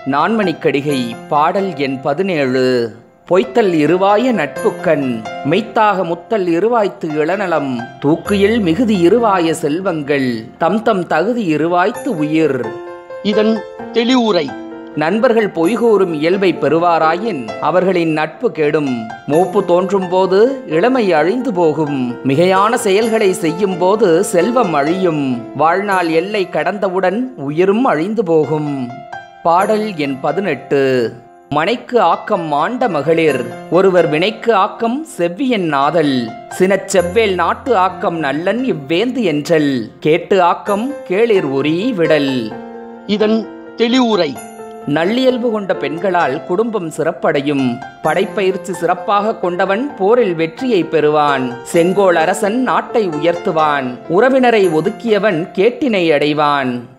நான்மணிக்கடிகை பாடல் எண் பதினேழு பொய்த்தல் இருவாய நட்புக்கண் மெய்த்தாக முத்தல் இருவாய்த்து இளநலம் தூக்கியில் மிகுதி இருவாய செல்வங்கள் தம் தம் தகுதி இருவாய்த்து உயிர் இதன் தெளிவுரை நண்பர்கள் பொய்கூறும் இயல்பை பெறுவாராயின் அவர்களின் நட்பு கெடும் மூப்பு தோன்றும் போது இளமை அழிந்து போகும் மிகையான செயல்களை செய்யும் போது செல்வம் அழியும் வாழ்நாள் எல்லை கடந்தவுடன் உயிரும் அழிந்து போகும் பாடல் எண் பதினெட்டு மனைக்கு ஆக்கம் மாண்ட மகளிர் ஒருவர் வினைக்கு ஆக்கம் செவ்வியன் நாதல் சினச் செவ்வேல் நாட்டு ஆக்கம் நல்லன் இவ்வேந்து என்றல் கேட்டு ஆக்கம் கேளிர் உரி விடல் இதன் தெளிவுரை நல்லியல்பு கொண்ட பெண்களால் குடும்பம் சிறப்படையும் படைப்பயிற்சி சிறப்பாக கொண்டவன் போரில் வெற்றியை பெறுவான் செங்கோல் அரசன் நாட்டை உயர்த்துவான் உறவினரை ஒதுக்கியவன் கேட்டினை அடைவான்